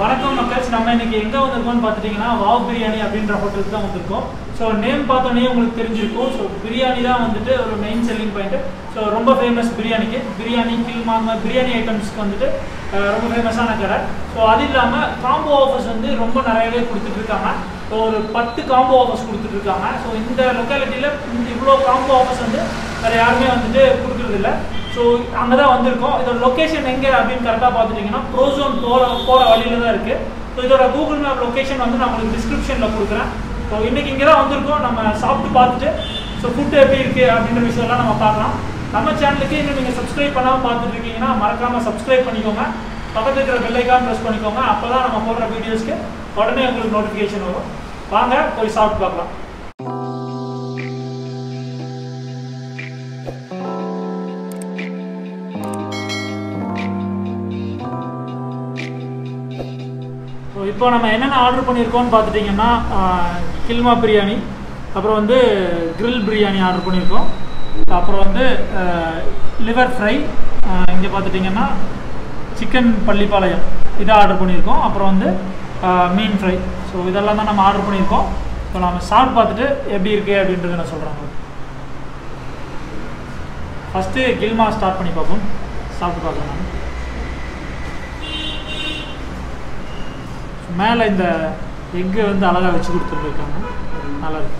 வணக்கம் மக்கள்ஸ் நம்ம இன்னைக்கு எங்க வந்திருக்கோம்னு பார்த்துட்டீங்கன்னா வாவ் பிரியாணி அப்படின்ற ஹோட்டலுக்கு தான் வந்திருக்கோம் ஸோ நேம் பார்த்தோன்னே உங்களுக்கு தெரிஞ்சிருக்கும் ஸோ பிரியாணி தான் வந்துட்டு ஒரு மெயின் செல்லிங் பாயிண்ட் ஸோ ரொம்ப ஃபேமஸ் பிரியாணிக்கு பிரியாணி கில்மா அந்த மாதிரி பிரியாணி ஐட்டம்ஸ்க்கு வந்துட்டு அஹ், ரொம்ப ஃபேமஸான கடை ஸோ அது இல்லாமல் காம்போ ஆஃபர்ஸ் வந்து ரொம்ப நிறையவே கொடுத்துட்டு இருக்காங்க ஸோ ஒரு பத்து காம்போ ஆஃபர்ஸ் கொடுத்துட்டு இருக்காங்க ஸோ இந்த லொக்காலிட்டியில் இவ்வளோ காம்போ ஆஃபர்ஸ் வந்து வேறு யாருமே வந்துட்டு கொடுக்குறது இல்லை ஸோ அங்கே தான் வந்திருக்கோம் இதோட லொக்கேஷன் எங்கே அப்படின்னு கரெக்டாக பார்த்துட்டிங்கன்னா ப்ரோசோன் போகிற போகிற வழியில தான் இருக்குது ஸோ இதோட கூகுள் மேப் லொக்கேஷன் வந்து நான் உங்களுக்கு டிஸ்கிரிப்ஷனில் கொடுக்குறேன் ஸோ இன்றைக்கி இங்கே தான் வந்திருக்கோம் நம்ம சாப்பிட்டு பார்த்துட்டு ஸோ ஃபுட்டு எப்படி இருக்குது அப்படின்ற விஷயம்லாம் நம்ம பார்க்கலாம் நம்ம சேனலுக்கு இன்னும் நீங்கள் சப்ஸ்கிரைப் பண்ணாமல் பார்த்துட்டு இருக்கீங்கன்னா மறக்காமல் சப்ஸ்கிரைப் பண்ணிக்கோங்க பக்கத்தில் இருக்கிற பெல் ஐக்கான் ப்ரெஸ் பண்ணிக்கோங்க அப்போ தான் நம்ம போடுற வீடியோஸ்க்கு உடனே உங்களுக்கு நோட்டிஃபிகேஷன் வரும் வாங்க போய் சாப்பிட்டு பார்க்கலாம் ஸோ இப்போ நம்ம என்னென்ன ஆர்டர் பண்ணியிருக்கோம்னு பார்த்துட்டிங்கன்னா ஆஹ், கில்மா பிரியாணி அப்புறம் வந்து grill பிரியாணி ஆர்டர் பண்ணியிருக்கோம் அப்புறம் வந்து லிவர் ஃப்ரை இங்கே பார்த்துட்டிங்கன்னா சிக்கன் பள்ளிப்பாளையம் இதை ஆர்டர் பண்ணியிருக்கோம் அப்புறம் வந்து ஆஹ், மீன் ஃப்ரை ஸோ இதெல்லாம் தான் நம்ம ஆர்டர் பண்ணியிருக்கோம் ஸோ நம்ம சாப்பிட்டு பார்த்துட்டு எப்படி இருக்குது அப்படின்றத நான் சொல்கிறேன் ஃபஸ்ட்டு கில்மா ஸ்டார்ட் பண்ணி பார்ப்போம் சாப்பிட்டு பார்க்கலாம் நான் மேலே இந்த எக்கு வந்து அழகாக வச்சு கொடுத்துருந்துருக்காங்க நல்லா இருக்கு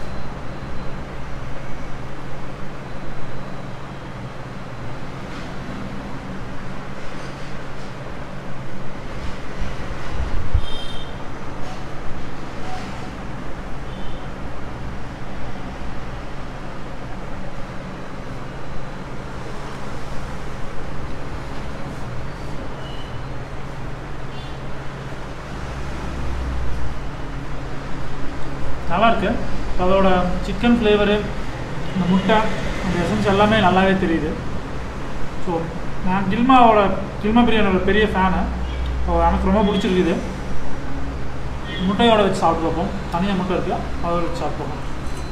நல்லா இருக்கு அதோட சிக்கன் ஃப்ளேவரு இந்த முட்டை அந்த எசன்ஸ் எல்லாமே நல்லாவே தெரியுது ஸோ நான் கில்மாவோட கில்மா பிரியாணியோட பெரிய ஃபேனு ஸோ எனக்கு ரொம்ப பிடிச்சிருக்குது முட்டையோட வச்சு சாப்பிட்டு பார்ப்போம் தனியாக முட்டை இருக்கு அதோட வச்சு சாப்பிட்டு பார்ப்போம்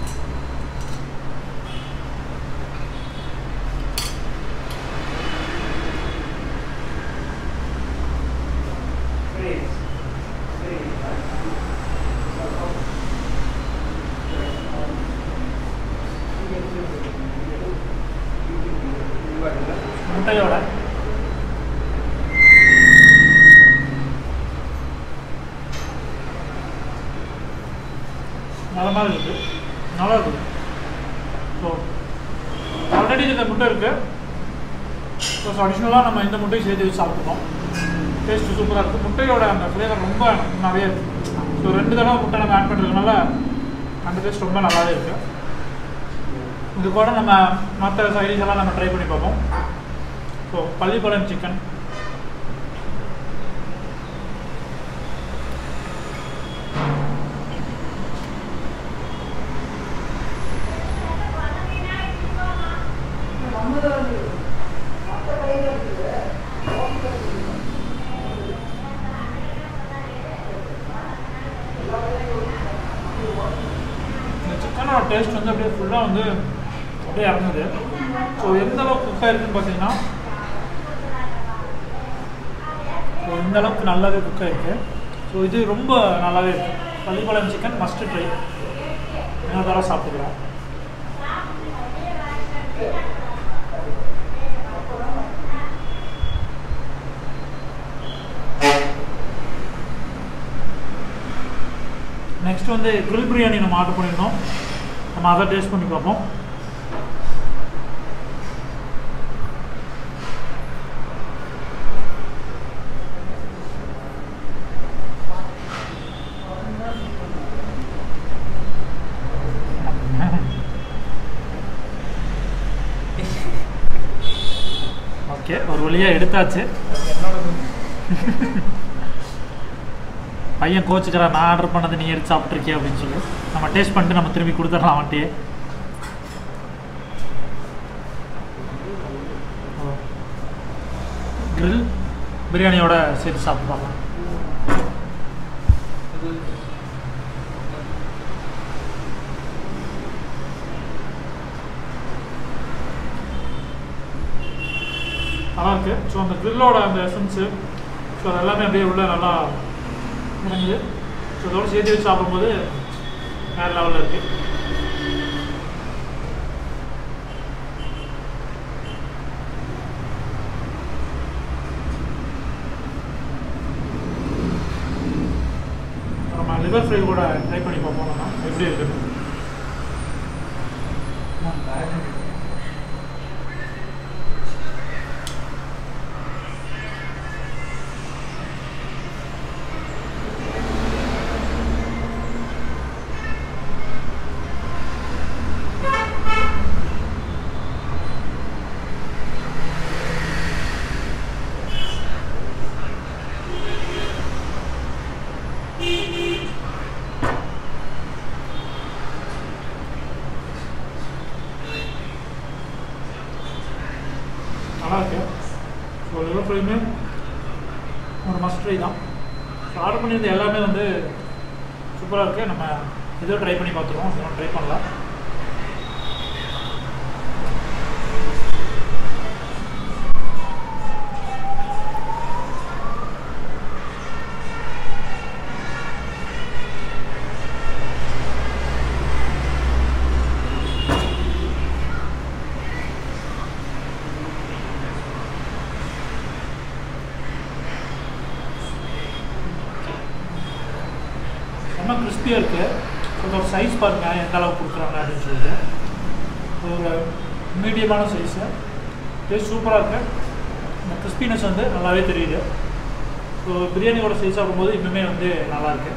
முட்டையோட நல்ல மாதிரி இருக்கு நல்லா இருக்குது ஸோ ஆல்ரெடி இந்த முட்டை இருக்கு ஸோ அடிஷ்னலாக நம்ம இந்த முட்டையை சேர்த்து வச்சு சாப்பிட்டுப்போம் டேஸ்ட்டு சூப்பராக இருக்குது முட்டையோட அந்த ஃப்ளேவர் ரொம்ப நிறைய இருக்குது ஸோ ரெண்டு தடவை முட்டை நம்ம ஆட் பண்ணுறதுனால அந்த டேஸ்ட் ரொம்ப நல்லாவே இருக்குது இது கூட நம்ம மற்ற சைடிஸ் எல்லாம் நம்ம ட்ரை பண்ணி பார்ப்போம் ஸோ பள்ளிப்பாளையம் சிக்கன் இந்த சிக்கனோட டேஸ்ட் வந்து அப்படியே ஃபுல்லாக வந்து அப்படியே இறங்குது ஸோ எந்த அளவுக்கு குக்காக இருக்குன்னு பார்த்தீங்கன்னா ஸோ இந்த அளவுக்கு நல்லாவே குக் ஆயிருக்கு ஸோ இது ரொம்ப நல்லாவே இருக்கு பள்ளிப்பாளையம் சிக்கன் மஸ்ட் ட்ரை என்ன தர சாப்பிட்டுக்கிறேன் நெக்ஸ்ட் வந்து grill பிரியாணி நம்ம ஆர்டர் பண்ணியிருந்தோம் நம்ம அதை டேஸ்ட் பண்ணி பார்ப்போம் ஓகே ஒரு வழியாக எடுத்தாச்சு பையன் கோச்சுக்கிறான் நான் ஆர்டர் பண்ணது நீ எடுத்து சாப்பிட்ருக்கிய அப்படின்னு சொல்லி நம்ம டேஸ்ட் பண்ணிட்டு நம்ம திரும்பி கொடுத்துடலாம் அவன்கிட்டயே grill பிரியாணியோட சேர்த்து சாப்பிட்டு பார்க்கலாம் நல்லா இருக்கு ஸோ அந்த கிரில்லோட அந்த எசன்ஸு ஸோ அது எல்லாமே அப்படியே உள்ள நல்லா முடிஞ்சு ஸோ இதோட சேர்த்து வச்சு சாப்பிடும்போது வேறு லெவலில் இருக்குது நம்ம லிவர் ஃப்ரை கூட ட்ரை பண்ணி பார்ப்போம் நம்ம எப்படி இருக்குது நல்லா இருக்கு ஸோ லிவர் ஃப்ரைமே ஒரு மஸ்ட் ட்ரை தான் ஸோ ஆர்டர் பண்ணியிருந்த எல்லாமே வந்து சூப்பராக இருக்குது நம்ம இதோ ட்ரை பண்ணி பார்த்துருவோம் இதெல்லாம் ட்ரை பண்ணலாம் செம்ம கிறிஸ்பியாக இருக்குது இதோட சைஸ் பாருங்கள் எந்த அளவுக்கு கொடுக்குறாங்க அப்படின்னு சொல்லிட்டு இது ஒரு மீடியமான சைஸு டேஸ்ட் சூப்பராக இருக்குது இந்த கிறிஸ்பினஸ் வந்து நல்லாவே தெரியுது ஸோ பிரியாணியோட சைஸ் சாப்பிடும்போது இன்னுமே வந்து நல்லா இருக்கு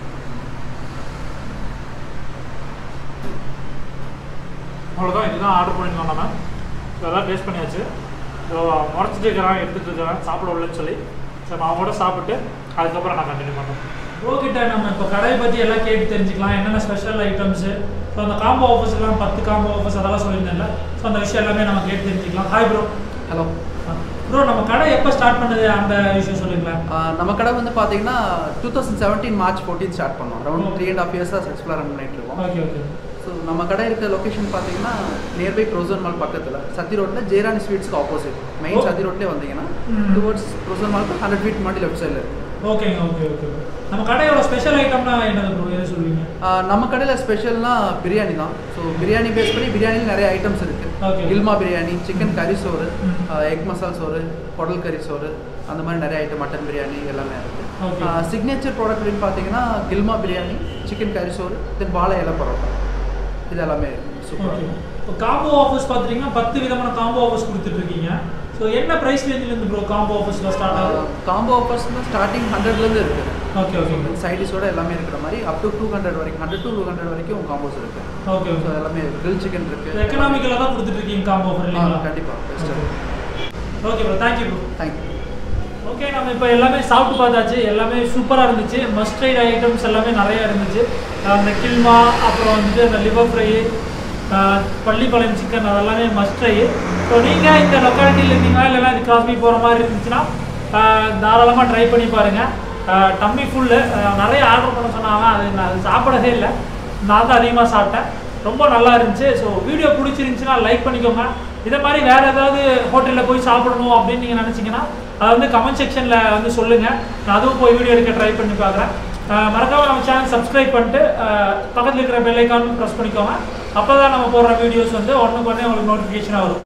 அவ்வளோதான் இதுதான் ஆர்டர் பண்ணியிருந்தோம் நம்ம இதெல்லாம் டேஸ்ட் பண்ணியாச்சு ஸோ முறைச்சிட்டு இருக்கிறான் எடுத்துகிட்டு இருக்கிறான் சாப்பிட உள்ளன்னு சொல்லி ஸோ நான் அவங்களோட சாப்பிட்டு அதுக்கப்புறம் நான் கண்டினியூ பண்ணுறேன் ப்ரோ கிட்ட நம்ம இப்போ கடையை பற்றி எல்லாம் கேட்டு தெரிஞ்சுக்கலாம் என்னென்ன ஸ்பெஷல் ஐட்டம்ஸு ஸோ அந்த காம்போ ஆஃபர்ஸ் எல்லாம் பத்து காம்போ ஆஃபர்ஸ் அதெல்லாம் சொல்லியிருந்தேன்ல ஸோ அந்த விஷயம் எல்லாமே நம்ம கேட்டு தெரிஞ்சுக்கலாம் ஹாய் ப்ரோ ஹலோ ப்ரோ நம்ம கடை எப்போ ஸ்டார்ட் பண்ணது அந்த விஷயம் சொல்லுங்களேன் நம்ம கடை வந்து பார்த்தீங்கன்னா two thousand seventeen March fourteen start பண்ணோம் Oh. Around three and half இயர்ஸாக சக்ஸஸ்ஃபுல்லாக ரன் பண்ணிட்டு இருக்கோம் ஓகே ஓகே ஸோ நம்ம கடை இருக்க லொக்கேஷன் பார்த்தீங்கன்னா நியர்பை ப்ரோசன் மால் பக்கத்தில் சத்தி ரோட்டில் ஜெயராணி ஸ்வீட்ஸ்க்கு ஆப்போசிட் மெயின் Oh. சத்தி ரோட்லேயே வந்தீங்கன்னா ம். டுவர்ட்ஸ் ப்ரோசன் மாலுக்கு ஹண்ட்ரட் ஃபீட் முன்னாடி லெஃப்ட் சைடில் இருக்கு ஓகேங்க ஓகே ஓகே நம்ம கடையோட ஸ்பெஷல் ஐட்டம்னா என்னது ப்ரோ எது சொல்லுவீங்க ஆஹ் நம்ம கடையில் ஸ்பெஷல்னா பிரியாணி தான் ஸோ பிரியாணி பேஸ் பண்ணி பிரியாணியில் நிறைய ஐட்டம்ஸ் Okay. இருக்குது கில்மா பிரியாணி சிக்கன் கறி சோறு ம். எக் மசால் சோறு குடல் கறி சோறு அந்த மாதிரி நிறைய ஐட்டம் மட்டன் பிரியாணி எல்லாமே Okay. இருக்குது சிக்னேச்சர் ப்ராடக்ட் அப்படின்னு பார்த்தீங்கன்னா கில்மா பிரியாணி சிக்கன் கறி சோறு தென் வாழை இலை பரோட்டா இது எல்லாமே சூப்பராக ஓகே இருக்கும் இப்போ காம்போ ஆஃபர்ஸ் பார்த்துட்டீங்கன்னா பத்து விதமான காம்போ ஆஃபர்ஸ் கொடுத்துட்டு இருக்கீங்க ஸோ என்ன ப்ரைஸ் ரேஞ்சிலேருந்து ப்ரோ காம்போ ஆஃபர்ஸ்லாம் ஸ்டார்ட் ஆகுது காம்போ ஆஃபர்ஸ் ஸ்டார்டிங் ஹண்ட்ரட்லேருந்து இருக்குது ஓகே ஓகே சைடிஷோட எல்லாமே இருக்கிற மாதிரி அப் டு டூ ஹண்ட்ரட் வரைக்கும் ஹண்ட்ரட் டு டூ ஹண்ட்ரட் வரைக்கும் காம்போஸ் இருக்குது ஓகே ஸோ ஓகே எல்லாமே கிரில் சிக்கன் இருக்குது எக்கனாமிக்கலாக தான் கொடுத்துட்டு இருக்கீங்க காம்போ ஆஃபர் இல்லைங்களா கண்டிப்பாக பெஸ்ட்டாக okay bro thank you bro thank you okay நம்ம இப்போ எல்லாமே சாப்பிட்டு பார்த்தாச்சு எல்லாமே சூப்பராக இருந்துச்சு மஸ்ட் ரைட் ஐட்டம்ஸ் எல்லாமே நிறையா இருந்துச்சு அந்த கில்மா அப்புறம் வந்துட்டு அந்த லிவர் ஃப்ரை பள்ளிப்பாளையம் சிக்கன் அதெல்லாமே மஸ்ட் ட்ரை ஸோ நீங்கள் இந்த லொக்காலிட்டியில் இருந்தீங்களா இல்லைனா இது கிராஸ்பி போகிற மாதிரி இருந்துச்சுன்னா தாராளமாக ட்ரை பண்ணி பாருங்கள் டம்மி ஃபுல்லு நிறைய ஆர்டர் பண்ண சொன்னாங்க அது நான் அது சாப்பிடவே இல்லை நான் தான் அதிகமாக சாப்பிட்டேன் ரொம்ப நல்லா இருந்துச்சு ஸோ வீடியோ பிடிச்சிருந்துச்சுன்னா லைக் பண்ணிக்கோங்க இதே மாதிரி வேறு ஏதாவது ஹோட்டலில் போய் சாப்பிடணும் அப்படின்னு நீங்கள் நினச்சிங்கன்னா அதை வந்து கமெண்ட் செக்ஷனில் வந்து சொல்லுங்கள் நான் அதுவும் போய் வீடியோ எடுக்க ட்ரை பண்ணி பார்க்குறேன் மறக்காமல் நம்ம சேனல் சப்ஸ்கிரைப் பண்ணிட்டு அஹ், பக்கத்தில் இருக்கிற பெல் ஐக்கான் ப்ரெஸ் பண்ணிக்கோங்க அப்போ தான் நம்ம போடுற வீடியோஸ் வந்து ஒன்றுக்கு ஒன்றே உங்களுக்கு நோட்டிஃபிகேஷனாக வரும்